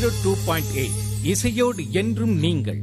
zero two point eight இசையோடு என்றும் நீங்கள்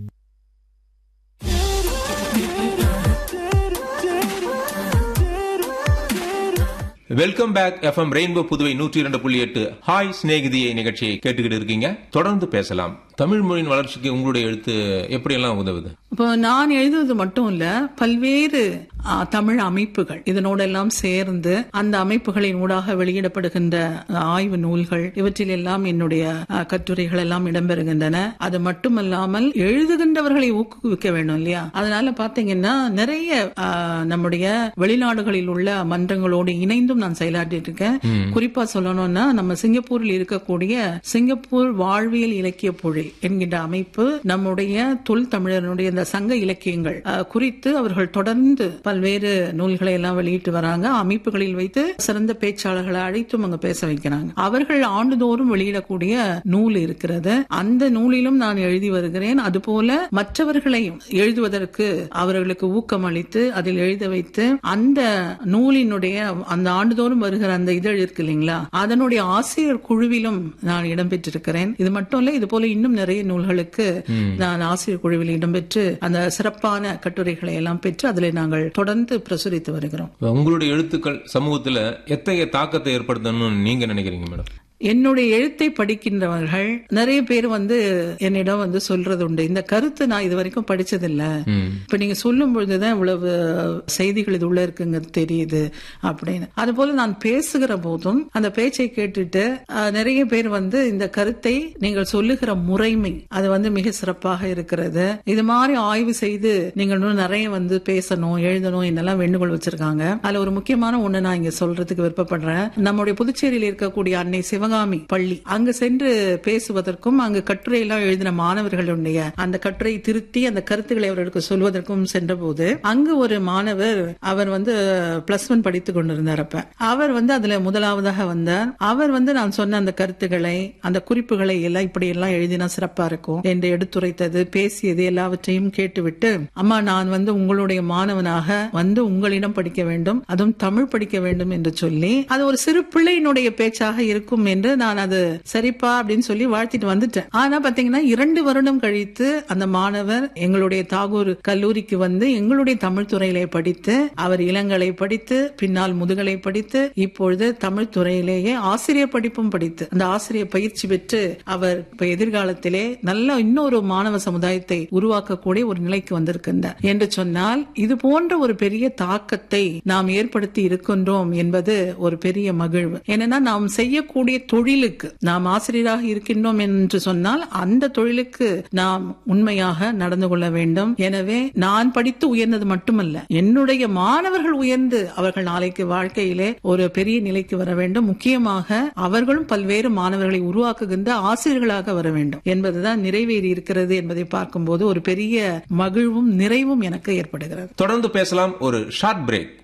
welcome back FM rainbow Puduvai நூற்றி இரண்டு புள்ளி எட்டு ஹாய் சிநேகிதியை நிகழ்ச்சியை கேட்டுக்கிட்டு இருக்கீங்க தொடர்ந்து பேசலாம் தமிழ் மொழியின் வளர்ச்சிக்கு உங்களுடைய எழுத்து எப்படியெல்லாம் உதவுது இப்போ நான் எழுதுவது மட்டும் இல்ல பல்வேறு ஆ, தமிழ் அமைப்புகள் இதனோட எல்லாம் சேர்ந்து அந்த அமைப்புகளின் ஊடாக வெளியிடப்படுகின்ற ஆய்வு நூல்கள் இவற்றில் எல்லாம் என்னுடைய ஆ, கட்டுரைகள் எல்லாம் இடம்பெறுகின்றன அது மட்டுமல்லாமல் எழுதுகின்றவர்களை ஊக்குவிக்க வேண்டும் இல்லையா அதனால பாத்தீங்கன்னா நிறைய ஆ, நம்முடைய வெளிநாடுகளில் உள்ள மன்றங்களோடு இணைந்தும் நான் செயலாற்றிட்டு இருக்கேன் குறிப்பா சொல்லணும்னா நம்ம சிங்கப்பூரில் இருக்கக்கூடிய சிங்கப்பூர் வாழ்வியல் இலக்கிய பொழில் என்கின்ற அமைப்பு நம்முடைய தொல் தமிழனுடைய இந்த சங்க இலக்கியங்கள் அஹ், குறித்து அவர்கள் தொடர்ந்து பல்வேறு நூல்களை எல்லாம் வெளியிட்டு வராங்க அமைப்புகளில் வைத்து சிறந்த பேச்சாளர்களை அழைத்தும் அங்க பேச வைக்கிறாங்க அவர்கள் ஆண்டுதோறும் வெளியிடக்கூடிய நூல் இருக்கிறது அந்த நூலிலும் நான் எழுதி வருகிறேன் அதுபோல மற்றவர்களையும் எழுதுவதற்கு அவர்களுக்கு ஊக்கம் அளித்து அதில் எழுத வைத்து அந்த நூலினுடைய அந்த ஆண்டுதோறும் வருகிற அந்த இதழ் இருக்கு இல்லைங்களா அதனுடைய ஆசிரியர் குழுவிலும் நான் இடம்பெற்றிருக்கிறேன் இது மட்டும் இல்ல இது போல இன்னும் நிறைய நூல்களுக்கு நான் ஆசிரியர் குழுவில் இடம்பெற்று அந்த சிறப்பான கட்டுரைகளை எல்லாம் பெற்று அதில் நாங்கள் தொடர்ந்து பிரசுரித்து வருகிறோம் உங்களுடைய எழுத்துக்கள் சமூகத்துல எத்தகைய தாக்கத்தை ஏற்படுத்தணும்னு நீங்க நினைக்கிறீங்க மேடம் என்னுடைய எழுத்தை படிக்கின்றவர்கள் நிறைய பேர் வந்து என்னிடம் வந்து சொல்றது உண்டு இந்த கருத்து நான் இது வரைக்கும் படிச்சதில்ல இப்ப நீங்க சொல்லும் பொழுதுதான் இவ்வளவு செய்திகள் இது உள்ள இருக்குங்க தெரியுது அப்படின்னு அதுபோல நான் பேசுகிற போதும் அந்த பேச்சை கேட்டுட்டு அஹ், நிறைய பேர் வந்து இந்த கருத்தை நீங்கள் சொல்லுகிற முறைமை அது வந்து மிக சிறப்பாக இருக்கிறது இது மாதிரி ஆய்வு செய்து நீங்கள் இன்னும் நிறைய வந்து பேசணும் எழுதணும் என்னெல்லாம் வேண்டுகோள் வச்சிருக்காங்க அதுல ஒரு முக்கியமான ஒண்ணு நான் இங்க சொல்றதுக்கு விருப்பப்படுறேன் நம்முடைய புதுச்சேரியில் இருக்கக்கூடிய அன்னை சிவகாமி பள்ளி அங்கு சென்று பேசுவதற்கும் அங்கு கட்டுரை எல்லாம் எழுதின மாணவர்களுடைய அந்த கட்டுரை திருத்தி அந்த கருத்துக்களை அவர்களுக்கு சொல்வதற்கும் சென்றபோது அங்கு ஒரு மாணவர் அவர் வந்து பிளஸ் ஒன் படித்துக் கொண்டிருந்தார் அப்ப அவர் வந்து அதுல முதலாவதாக வந்தார் அவர் வந்து நான் சொன்ன அந்த கருத்துக்களை அந்த குறிப்புகளை எல்லாம் இப்படி எல்லாம் எழுதினா சிறப்பா இருக்கும் என்று எடுத்துரைத்தது பேசியது எல்லாவற்றையும் கேட்டுவிட்டு அம்மா நான் வந்து உங்களுடைய மாணவனாக வந்து உங்களிடம் படிக்க வேண்டும் அதுவும் தமிழ் படிக்க வேண்டும் என்று சொல்லி அது ஒரு சிறு பிள்ளையினுடைய பேச்சாக இருக்கும் என்று நான் அது சரிப்பா அப்படின்னு சொல்லி வாழ்த்திட்டு வந்துட்டேன் ஆனா பாத்தீங்கன்னா இரண்டு வருடம் கழித்து அந்த மாணவர் எங்களுடைய தாகூர் கல்லூரிக்கு வந்து எங்களுடைய தமிழ் துறையிலே படித்து அவர் இளங்கலை படித்து பின்னால் முதுகலை படித்து இப்பொழுது தமிழ் துறையிலேயே ஆசிரியர் படிப்பும் படித்து அந்த ஆசிரியர் பயிற்சி பெற்று அவர் இப்ப எதிர்காலத்திலே நல்ல இன்னொரு மாணவ சமுதாயத்தை உருவாக்கக்கூடிய ஒரு நிலைக்கு வந்திருக்கின்றார் என்று சொன்னால் இது போன்ற ஒரு பெரிய தாக்கத்தை நாம் ஏற்படுத்தி இருக்கின்றோம் என்பது ஒரு பெரிய மகிழ்வு ஏன்னா நாம் செய்யக்கூடிய தொழிலுக்கு நாம் ஆசிரியராக இருக்கின்றோம் என்று சொன்னால் அந்த தொழிலுக்கு நாம் உண்மையாக நடந்து கொள்ள வேண்டும் எனவே நான் படித்து உயர்ந்தது மட்டுமல்ல என்னுடைய மாணவர்கள் உயர்ந்து அவர்கள் நாளைக்கு வாழ்க்கையிலே ஒரு பெரிய நிலைக்கு வர வேண்டும் முக்கியமாக அவர்களும் பல்வேறு மாணவர்களை உருவாக்குகின்ற ஆசிரியர்களாக வர வேண்டும் என்பதுதான் நிறைவேறி இருக்கிறது என்பதை பார்க்கும்போது ஒரு பெரிய மகிழ்வும் நிறைவும் எனக்கு ஏற்படுகிறது தொடர்ந்து பேசலாம் ஒரு ஷார்ட் பிரேக்